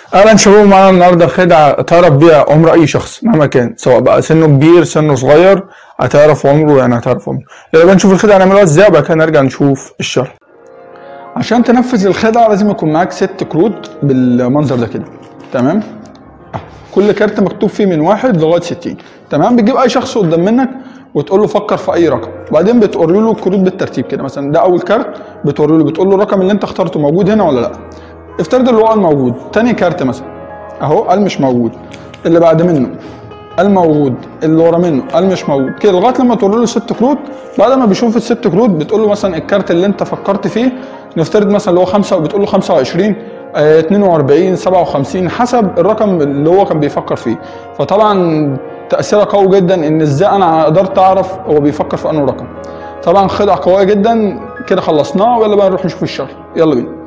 اهلا شباب معانا النهارده خدعه تعرف بيها عمر اي شخص مهما كان سواء بقى سنه كبير سنه صغير هتعرف عمره يعني هتعرف عمره يلا بقى نشوف الخدعه نعملها ازاي وبعد كده نرجع نشوف الشرح عشان تنفذ الخدعه لازم يكون معاك ست كروت بالمنظر ده كده تمام أهو. كل كارت مكتوب فيه من واحد لغايه 60 تمام بتجيب اي شخص قدام منك وتقول له فكر في اي رقم وبعدين بتقول له الكروت بالترتيب كده مثلا ده اول كارت بتوري له بتقول له الرقم اللي انت اخترته موجود هنا ولا لا افترض اللي هو قال موجود تاني كارت مثلا اهو قال مش موجود اللي بعد منه قال موجود اللي ورا منه قال مش موجود كده لغايه لما توري له الست كروت بعد ما بيشوف الست كروت بتقول له مثلا الكارت اللي انت فكرت فيه نفترض مثلا اللي هو خمسه بتقول له 25 آه، 42 57 حسب الرقم اللي هو كان بيفكر فيه فطبعا تاثيرها قوي جدا ان ازاي انا قدرت اعرف هو بيفكر في انه رقم طبعا خدعه قويه جدا كده خلصناها ويلا بقى نروح نشوف الشرح يلا بينا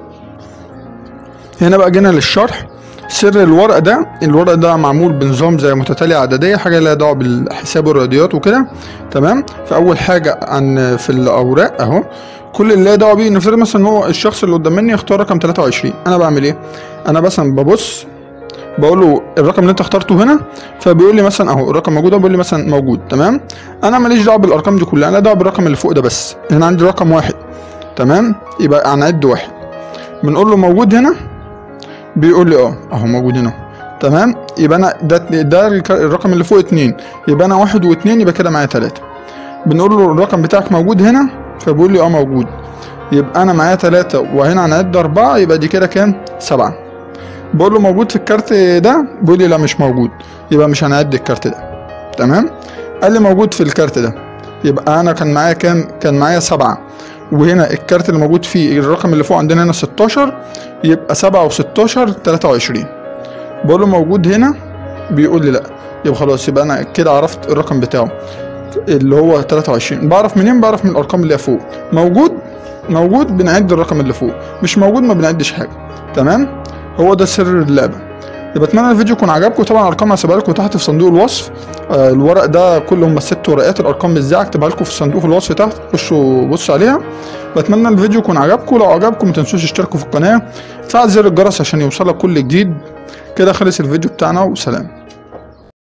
هنا بقى جينا للشرح سر الورق ده الورق ده معمول بنظام زي متتالية عددية حاجة لها دعوة بالحساب والرياضيات وكده تمام فأول حاجة عن في الأوراق أهو كل اللي لها دعوة بيه نفترض مثلا إن هو الشخص اللي قدام مني يختار رقم 23 أنا بعمل إيه؟ أنا مثلا ببص بقول له الرقم اللي انت اخترته هنا فبيقول لي مثلا اهو الرقم موجود اهو بيقول لي مثلا موجود تمام انا ماليش دعوه بالارقام دي كلها انا دعوه بالرقم اللي فوق ده بس هنا عندي رقم واحد تمام يبقى هنعد واحد بنقول له موجود هنا بيقول لي اه اهو موجود هنا تمام يبقى انا ده ده الك- الرقم اللي فوق اتنين يبقى انا واحد واتنين يبقى كده معايا تلاته بنقول له الرقم بتاعك موجود هنا فبيقول لي اه موجود يبقى انا معايا تلاته وهنا هنعد اربعه يبقى دي كده كام سبعه بقول له موجود في الكارت ده بيقول لي لا مش موجود يبقى مش هنعد الكارت ده تمام قال لي موجود في الكارت ده يبقى انا كان معايا كام كان معايا سبعة وهنا الكارت اللي موجود فيه الرقم اللي فوق عندنا هنا 16 يبقى 7 و16 23 بقول له موجود هنا بيقول لي لا يبقى خلاص يبقى انا كده عرفت الرقم بتاعه اللي هو 23 بعرف منين بعرف من الارقام اللي فوق موجود موجود بنعد الرقم اللي فوق مش موجود ما بنعدش حاجه تمام هو ده سر اللعبه يبقى اتمنى الفيديو يكون عجبكم طبعا الارقام هسيبها لكم تحت في صندوق الوصف آه الورق ده كله هم الست ورقات الارقام ازاي اكتبها لكم في صندوق الوصف تحت خشوا بصوا عليها بتمنى الفيديو يكون عجبكم لو عجبكم ما تنسوش تشتركوا في القناه فعل زر الجرس عشان يوصلك كل جديد كده خلص الفيديو بتاعنا وسلام